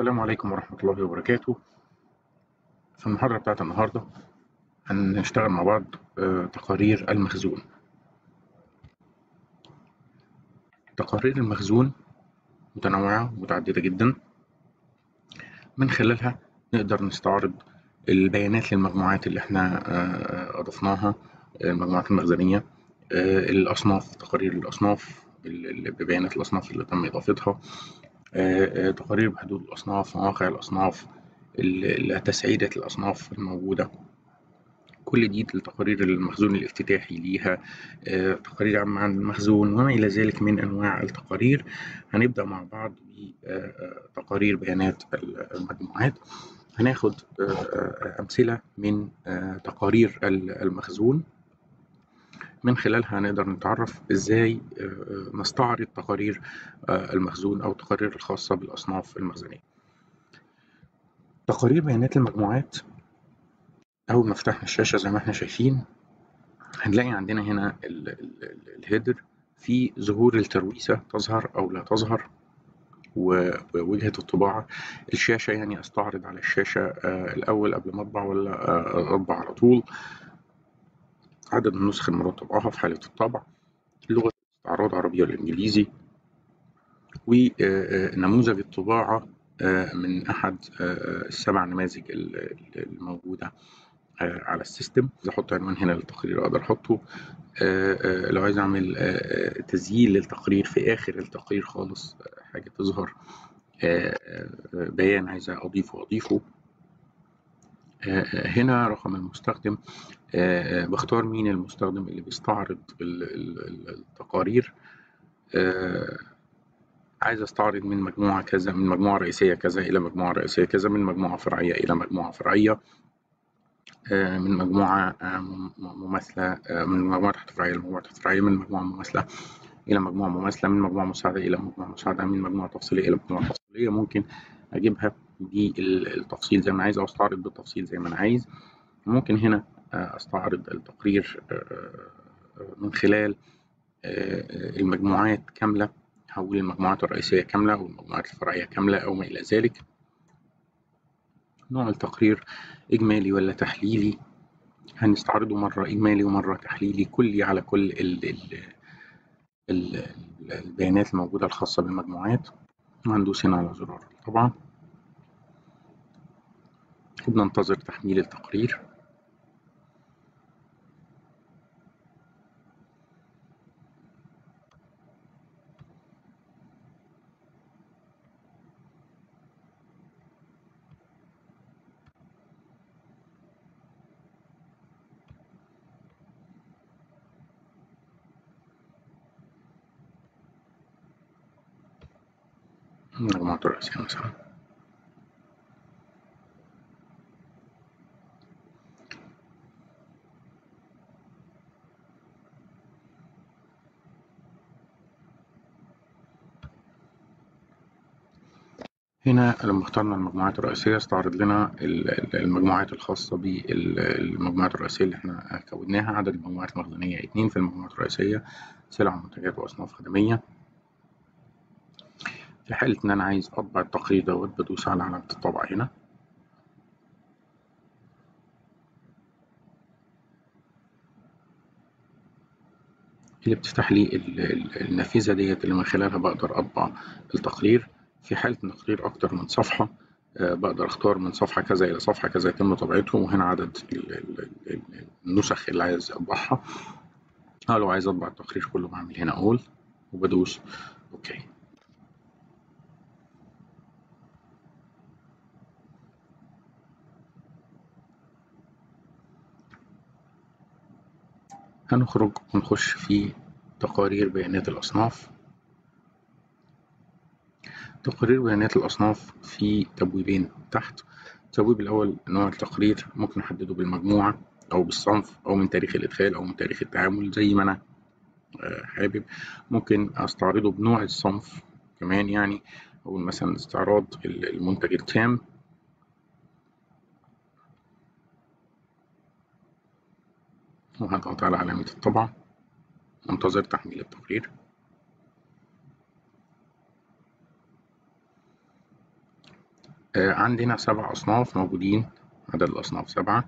السلام عليكم ورحمة الله وبركاته في المحاضرة بتاعت النهاردة هنشتغل مع بعض آه، تقارير المخزون تقارير المخزون متنوعة ومتعددة جدا من خلالها نقدر نستعرض البيانات للمجموعات اللي احنا آه، أضفناها المجموعات المخزنية آه، الأصناف تقارير الأصناف ال- ال- ببيانات الأصناف اللي تم إضافتها آه، آه، تقارير بحدود الأصناف مواقع الأصناف ال- ال- تسعيدة الأصناف الموجودة كل دي التقارير المخزون الافتتاحي ليها آه، تقارير عامة عن المخزون وما إلى ذلك من أنواع التقارير هنبدأ مع بعض بتقارير بيانات المجموعات هناخد آه، آه، أمثلة من آه، تقارير المخزون من خلالها نقدر نتعرف ازاي آه، نستعرض تقارير آه، المخزون او التقارير الخاصة بالاصناف المخزنية. تقارير بيانات المجموعات اول ما فتحنا الشاشة زي ما احنا شايفين هنلاقي عندنا هنا ال- ال- ال- الهيدر في ظهور الترويسة تظهر او لا تظهر و- ووجهة الطباعة الشاشة يعني استعرض على الشاشة آه، الاول قبل ما اطبع ولا آه، اطبع على طول عدد النسخ المراد طبعها في حالة الطبع لغة الاستعراض عربي ولا انجليزي ونموذج الطباعة آه، من أحد آه، السبع نماذج ال- ال- الموجودة آه، على السيستم إذا أحط عنوان هنا للتقرير أقدر أحطه آه، آه، لو عايز أعمل آه، آه، تسجيل للتقرير في آخر التقرير خالص آه، حاجة تظهر آه، آه، بيان عايز أضيفه أضيفه آه، آه، هنا رقم المستخدم آه، آه، بختار مين المستخدم اللي بيستعرض ال- ال- ال- التقارير آه، عايز استعرض من مجموعة كذا من مجموعة رئيسية كذا إلى مجموعة رئيسية كذا من مجموعة فرعية إلى مجموعة فرعية آه، من مجموعة آه، مم- مماثلة آه، من مجموعة تحت فرعية لمجموعة تحت فرعية من مجموعة مماثلة إلى مجموعة مماثلة من مجموعة مساعدة إلى مجموعة مساعدة من مجموعة تفصيلية إلى مجموعة تفصيلية ممكن أجيبها بالتفصيل زي ما أنا عايز أو أستعرض بالتفصيل زي ما أنا عايز ممكن هنا آه، أستعرض التقرير آه، آه، من خلال آه، آه، المجموعات كاملة هقول المجموعات الرئيسية كاملة أو المجموعات الفرعية كاملة أو ما إلى ذلك نوع التقرير إجمالي ولا تحليلي هنستعرضه مرة إجمالي ومرة تحليلي كلي على كل ال ال ال البيانات الموجودة الخاصة بالمجموعات وهندوس هنا على زرار طبعا وبننتظر تحميل التقرير المجموعة الرئيسية مثلا هنا لما اخترنا المجموعات الرئيسية استعرض لنا ال- ال- المجموعات الخاصة بالمجموعات الرئيسية اللي احنا كوناها عدد المجموعات المخزنية اتنين في المجموعات الرئيسية سلع ومنتجات وأصناف خدمية في حالة إن أنا عايز أطبع التقرير دوت بدوس على علامة الطبع هنا اللي بتفتح لي ال- ال- النافذة ديت اللي من خلالها بقدر أطبع التقرير في حالة إن التقرير أكتر من صفحة آه، بقدر أختار من صفحة كذا إلى صفحة كذا يتم طبعتهم وهنا عدد ال- ال- ال- النسخ اللي عايز أطبعها أو لو عايز أطبع التقرير كله بعمل هنا أول وبدوس أوكي هنخرج ونخش في تقارير بيانات الأصناف تقارير بيانات الأصناف في تبويبين تحت التبويب الأول نوع التقرير ممكن أحدده بالمجموعة أو بالصنف أو من تاريخ الإدخال أو من تاريخ التعامل زي ما أنا آه، حابب ممكن أستعرضه بنوع الصنف كمان يعني أقول مثلا استعراض المنتج التام وهضغط على علامة الطبع منتظر تحميل التقرير آه، عندنا سبع أصناف موجودين عدد الأصناف سبعة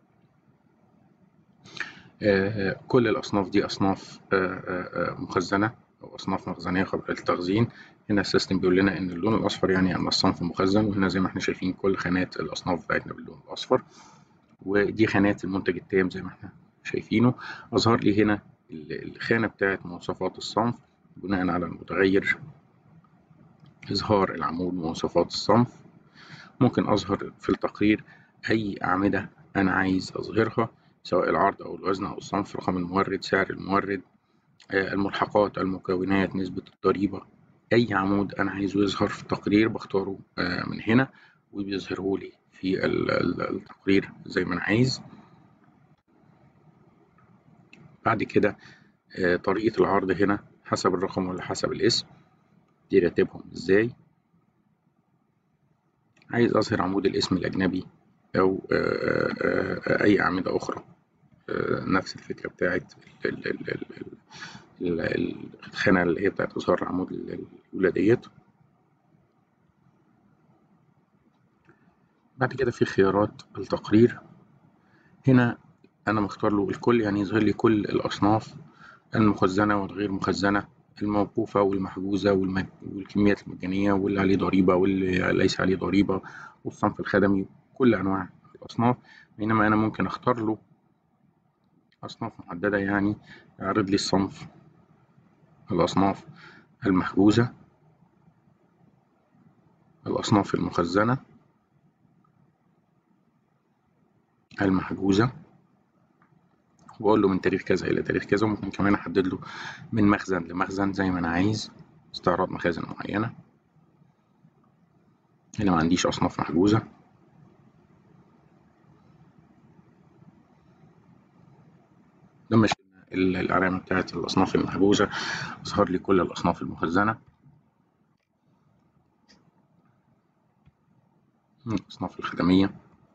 آه، كل الأصناف دي أصناف آه، مخزنة أو أصناف مخزنية قابلة للتخزين هنا السيستم بيقول لنا إن اللون الأصفر يعني أن الصنف مخزن وهنا زي ما احنا شايفين كل خانات الأصناف بتاعتنا باللون الأصفر ودي خانات المنتج التام زي ما احنا شايفينه أظهر لي هنا الخانة بتاعت مواصفات الصنف بناء على المتغير إظهار العمود مواصفات الصنف ممكن أظهر في التقرير أي أعمدة أنا عايز أظهرها سواء العرض أو الوزن أو الصنف رقم المورد سعر المورد آه، الملحقات المكونات نسبة الضريبة أي عمود أنا عايزه يظهر في التقرير بختاره آه، من هنا وبيظهره لي في التقرير زي ما أنا عايز بعد كده آه، طريقة العرض هنا حسب الرقم ولا حسب الاسم دي راتبهم ازاي عايز أظهر عمود الاسم الأجنبي أو أي أعمدة أخرى نفس الفكرة بتاعت الخانة اللي هي بتاعت إظهار العمود الأولى ديت بعد كده في خيارات التقرير هنا أنا مختار له الكل يعني يظهر لي كل الأصناف المخزنة والغير مخزنة الموقوفة والمحجوزة والكميات المجانية واللي عليه ضريبة واللي ليس عليه ضريبة والصنف الخدمي كل أنواع الأصناف بينما أنا ممكن أختار له أصناف محددة يعني يعرض لي الصنف الأصناف المحجوزة الأصناف المخزنة المحجوزة وأقول له من تاريخ كذا إلى تاريخ كذا وممكن كمان أحدد له من مخزن لمخزن زي ما أنا عايز استعراض مخازن معينة هنا ما عنديش أصناف محجوزة لما شلنا العلامة بتاعت الأصناف المحجوزة ظهر لي كل الأصناف المخزنة الأصناف الخدمية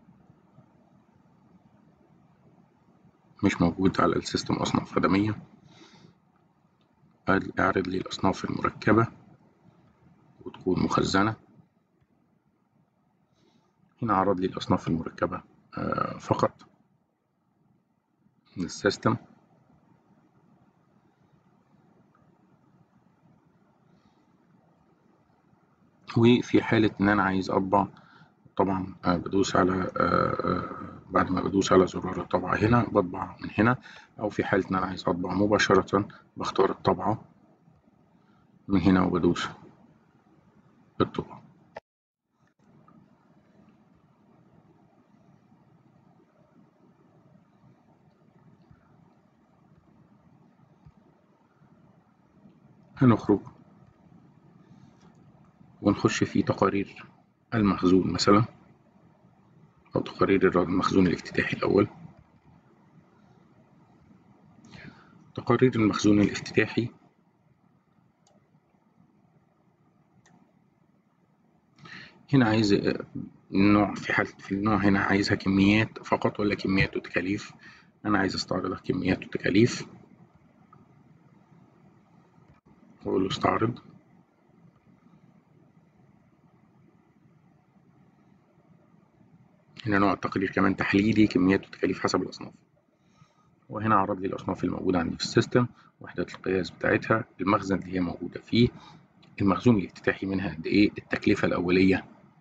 مش موجود على السيستم أصناف خدمية أعرض لي الأصناف المركبة وتكون مخزنة هنا عرض لي الأصناف المركبة آه، فقط من السيستم وفي حالة إن أنا عايز أطبع طبعا آه، بدوس على آه، بعد ما بدوس على زرار الطبعة هنا بطبع من هنا أو في حالة إن أنا عايز أطبع مباشرة بختار الطبعة من هنا وبدوس بالطبعة هنخرج ونخش في تقارير المخزون مثلا أو تقارير المخزون الافتتاحي الأول تقارير المخزون الافتتاحي هنا عايز النوع في حالة في النوع هنا عايزها كميات فقط ولا كميات وتكاليف أنا عايز أستعرضها كميات وتكاليف أقول له استعرض هنا نوع التقرير كمان تحليلي كميات وتكاليف حسب الأصناف وهنا عرض لي الأصناف الموجودة عندي في السيستم وحدات القياس بتاعتها المخزن اللي هي موجودة فيه المخزون الافتتاحي منها قد إيه التكلفة الأولية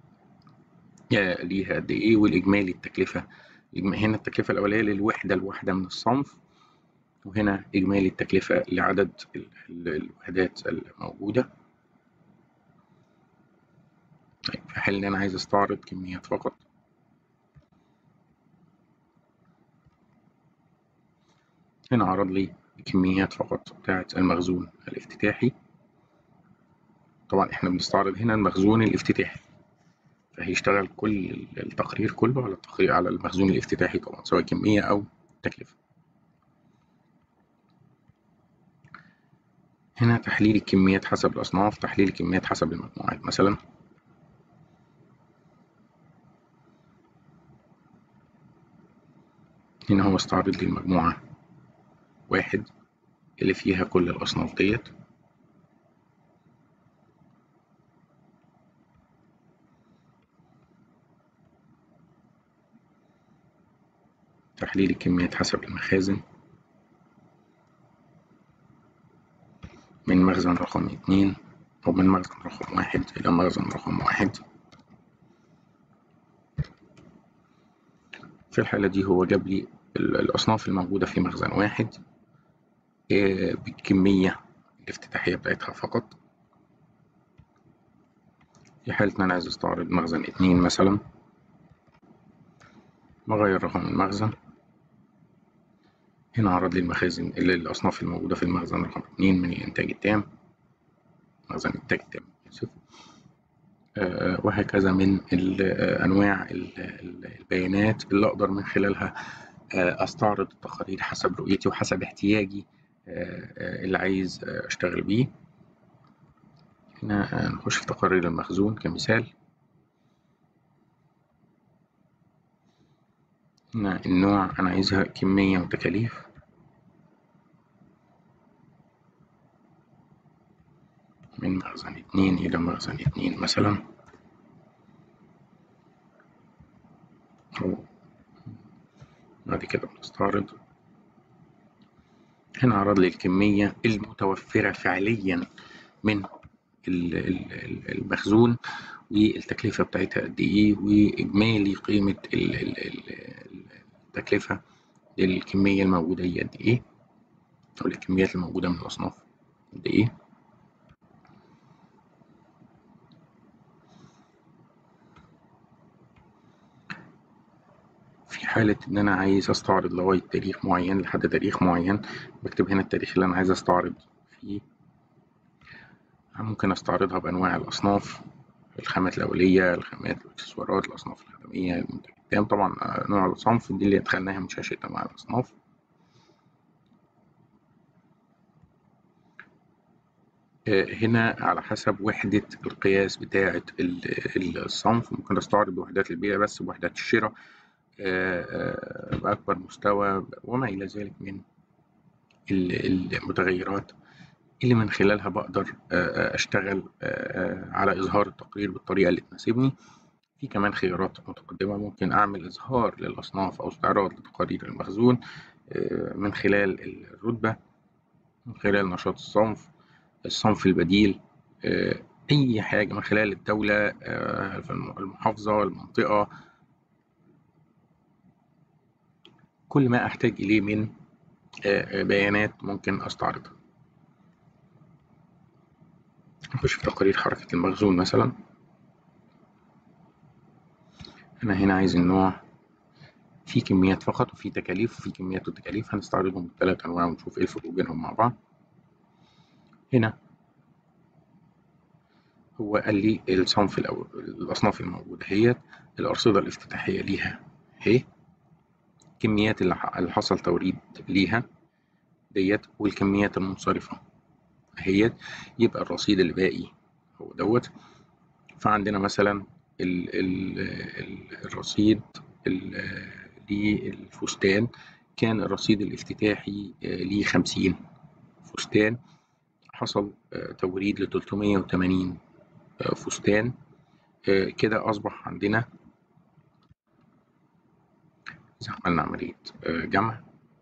ليها قد إيه والإجمالي التكلفة هنا التكلفة الأولية للوحدة الواحدة من الصنف وهنا إجمالي التكلفة لعدد الوحدات الموجودة طيب في حال إن أنا عايز أستعرض كميات فقط هنا عرض لي الكميات فقط بتاعة المخزون الافتتاحي طبعا احنا بنستعرض هنا المخزون الافتتاحي فهيشتغل كل التقرير كله على التقرير على المخزون الافتتاحي طبعا سواء كمية أو تكلفة هنا تحليل الكميات حسب الأصناف تحليل الكميات حسب المجموعات مثلا هنا هو استعرض لي المجموعة واحد اللي فيها كل الأصناف ديت تحليل الكميات حسب المخازن من مخزن رقم اتنين أو من مخزن رقم واحد إلى مخزن رقم واحد في الحالة دي هو جاب لي الأصناف الموجودة في مخزن واحد بالكمية الافتتاحية بتاعتها فقط في حالة إن أنا عايز أستعرض مخزن اتنين مثلا بغير رقم المخزن هنا عرض لي المخازن اللي الأصناف الموجودة في المخزن رقم اتنين من الإنتاج التام مخزن الإنتاج التام آسف آه وهكذا من أنواع البيانات اللي أقدر من خلالها آه أستعرض التقارير حسب رؤيتي وحسب احتياجي آه اللي عايز أشتغل بيه هنا نخش في تقارير المخزون كمثال هنا النوع أنا عايزها كمية وتكاليف من مخزن اتنين إلى مخزن اتنين مثلا بعد كده بنستعرض هنا عرض لي الكمية المتوفرة فعليا من المخزون والتكلفة بتاعتها قد إيه وإجمالي قيمة التكلفة للكمية الموجودة هي قد إيه أو الكميات الموجودة من الأصناف قد إيه في حالة إن أنا عايز أستعرض لغاية تاريخ معين لحد تاريخ معين بكتب هنا التاريخ اللي أنا عايز أستعرض فيه ممكن أستعرضها بأنواع الأصناف الخامات الأولية الخامات الإكسسوارات الأصناف الخدمية المنتج التام طبعا نوع الصنف دي اللي دخلناها من شاشة أنواع الأصناف هنا على حسب وحدة القياس بتاعة الصنف ممكن أستعرض وحدات البيع بس وحدات الشراء بأكبر مستوى وما إلى ذلك من المتغيرات اللي من خلالها بقدر أشتغل على إظهار التقرير بالطريقة اللي تناسبني في كمان خيارات متقدمة ممكن أعمل إظهار للأصناف أو استعراض لتقارير المخزون من خلال الرتبة من خلال نشاط الصنف الصنف البديل أي حاجة من خلال الدولة المحافظة المنطقة كل ما أحتاج إليه من بيانات ممكن أستعرضها نخش في تقارير حركة المخزون مثلا أنا هنا عايز النوع في كميات فقط وفي تكاليف وفي كميات وتكاليف هنستعرضهم بثلاث أنواع ونشوف إيه الفرق بينهم مع بعض هنا هو قال لي الصنف الأول الأصناف الموجودة هي الأرصدة الافتتاحية ليها هي الكميات اللي حصل توريد ليها ديت والكميات المنصرفة هي يبقى الرصيد اللي باقي هو دوت فعندنا مثلا ال ال ال الرصيد للفستان كان الرصيد الافتتاحي ليه خمسين فستان حصل توريد لتلتمية وتمانين فستان كده أصبح عندنا إذا عملنا عملية جمع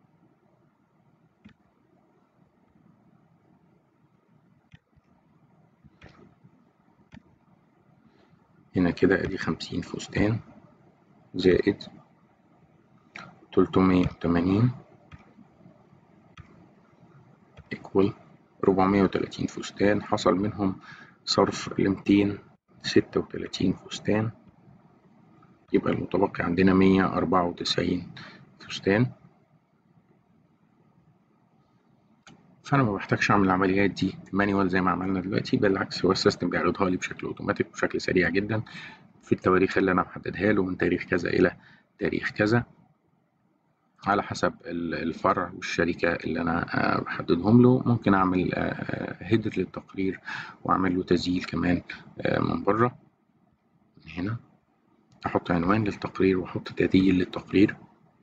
هنا كده ادي خمسين فستان زائد تلتمية وتمانين ايكوال ربعمية وتلاتين فستان حصل منهم صرف لمتين ستة وتلاتين فستان يبقى المتبقي عندنا مية أربعة وتسعين فستان فأنا ما بحتاجش أعمل العمليات دي مانيوال زي ما عملنا دلوقتي بالعكس هو السيستم بيعرضها لي بشكل أوتوماتيك بشكل سريع جدا في التواريخ اللي أنا محددها له من تاريخ كذا إلى تاريخ كذا على حسب الفرع والشركة اللي أنا بحددهم له ممكن أعمل هيدر للتقرير وأعمل له تسجيل كمان من بره من هنا أحط عنوان للتقرير وأحط تسجيل للتقرير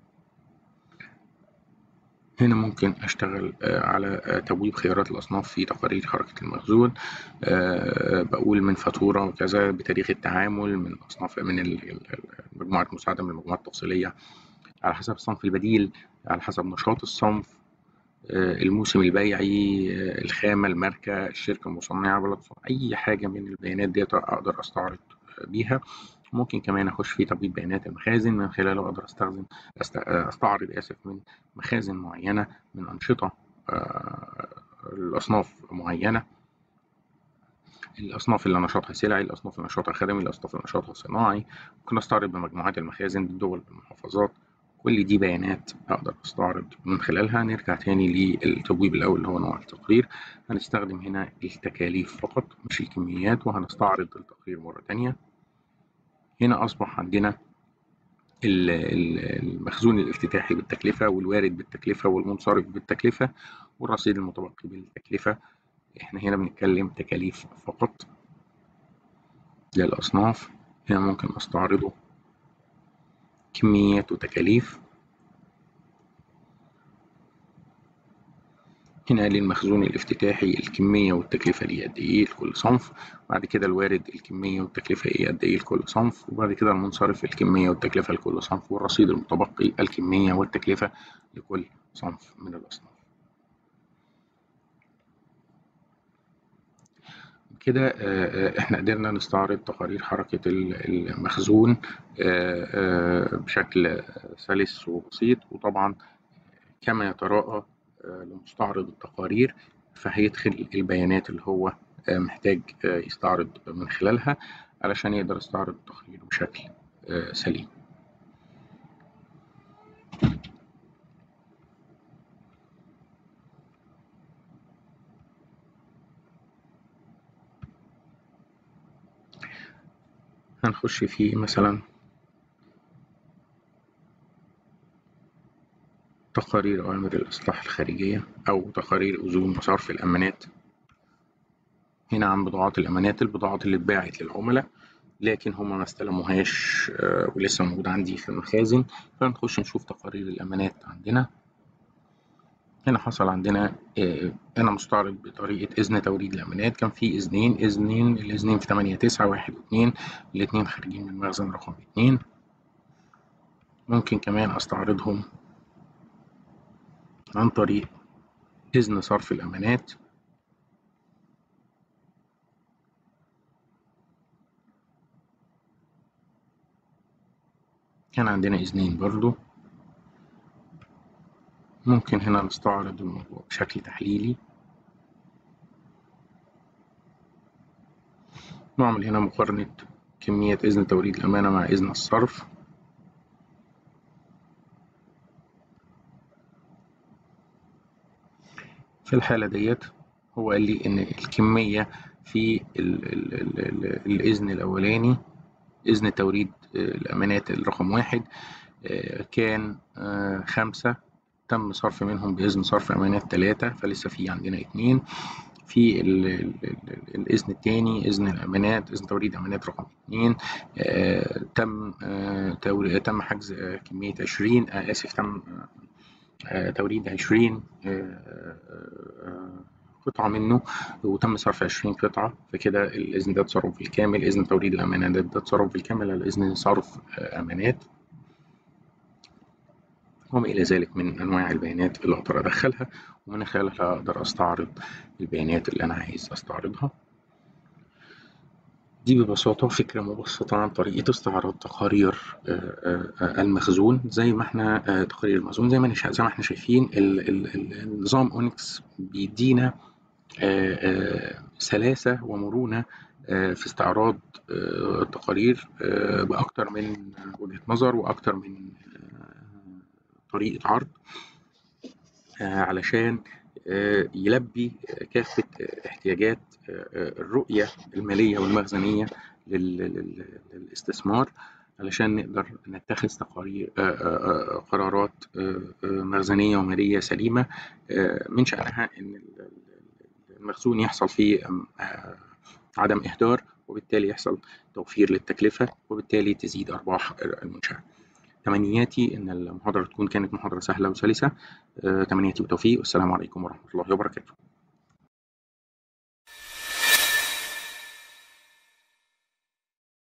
هنا ممكن أشتغل على تبويب خيارات الأصناف في تقارير حركة المخزون بقول من فاتورة وكذا بتاريخ التعامل من أصناف من مجموعة مساعدة من المجموعات التفصيلية على حسب الصنف البديل على حسب نشاط الصنف الموسم البيعي الخامة الماركة الشركة المصنعة بلد أي حاجة من البيانات ديت أقدر أستعرض بيها ممكن كمان أخش في تبييض بيانات المخازن من خلاله أقدر أستخدم أستعرض آسف من مخازن معينة من أنشطة الأصناف معينة الأصناف اللي نشاطها سلعي الأصناف اللي نشاطها خدمي الأصناف اللي نشاطها صناعي ممكن أستعرض بمجموعات المخازن بالدول بالمحافظات كل دي بيانات أقدر أستعرض من خلالها نرجع تاني للتبويب الأول اللي هو نوع التقرير هنستخدم هنا التكاليف فقط مش الكميات وهنستعرض التقرير مرة تانية هنا أصبح عندنا المخزون الافتتاحي بالتكلفة والوارد بالتكلفة والمنصرف بالتكلفة والرصيد المتبقي بالتكلفة احنا هنا بنتكلم تكاليف فقط للأصناف هنا ممكن أستعرضه كميات وتكاليف هنا للمخزون الافتتاحي الكمية والتكلفة ليه قد إيه لكل صنف بعد كده الوارد الكمية والتكلفة إيه قد إيه لكل صنف وبعد كده المنصرف الكمية والتكلفة لكل صنف والرصيد المتبقي الكمية والتكلفة لكل صنف من الأصناف كده احنا قدرنا نستعرض تقارير حركة المخزون بشكل سلس وبسيط وطبعا كما يتراءى لمستعرض التقارير فهيدخل البيانات اللي هو محتاج يستعرض من خلالها علشان يقدر يستعرض التقرير بشكل سليم هنخش في مثلا تقارير أوامر الإصلاح الخارجية أو تقارير أذون وصرف الأمانات هنا عن بضاعات الأمانات البضاعات اللي اتباعت للعملاء لكن هما ما استلموهاش ولسه موجود عندي في المخازن فنخش نشوف تقارير الأمانات عندنا هنا حصل عندنا أنا مستعرض بطريقة إذن توريد الأمانات كان في إذنين إذنين الإذنين في تمانية تسعة واحد واتنين الاتنين خارجين من مخزن رقم اتنين ممكن كمان أستعرضهم عن طريق إذن صرف الأمانات كان عندنا إذنين برضو ممكن هنا نستعرض الموضوع بشكل تحليلي نعمل هنا مقارنة كمية إذن توريد الأمانة مع إذن الصرف في الحالة ديت هو قال لي إن الكمية في ال ال ال ال الإذن الأولاني إذن توريد الأمانات الرقم واحد كان خمسة تم صرف منهم بإذن صرف أمانات ثلاثة فلسه في عندنا اتنين في ال ال ال الإذن الثاني إذن الأمانات إذن توريد أمانات رقم اتنين آه تم آه توري تم حجز آه كمية عشرين آه آسف تم آه توريد عشرين قطعة منه وتم صرف 20 قطعة فكده الإذن ده تصرف بالكامل إذن توريد الأمانات ده تصرف بالكامل على إذن صرف أمانات وما إلى ذلك من أنواع البيانات اللي أقدر أدخلها ومن خلالها أقدر أستعرض البيانات اللي أنا عايز أستعرضها دي ببساطة فكرة مبسطة عن طريقة استعراض تقارير المخزون زي ما احنا تقارير المخزون زي ما زي ما احنا شايفين النظام اونكس بيدينا سلاسة ومرونة في استعراض التقارير بأكتر من وجهة نظر وأكتر من طريقة عرض علشان يلبي كافة احتياجات الرؤية المالية والمخزنية للاستثمار علشان نقدر نتخذ تقارير قرارات مخزنية ومالية سليمة من شأنها إن المخزون يحصل فيه عدم إهدار وبالتالي يحصل توفير للتكلفة وبالتالي تزيد أرباح المنشأة. تمنياتي إن المحاضرة تكون كانت محاضرة سهلة وسلسة تمنياتي بالتوفيق والسلام عليكم ورحمة الله وبركاته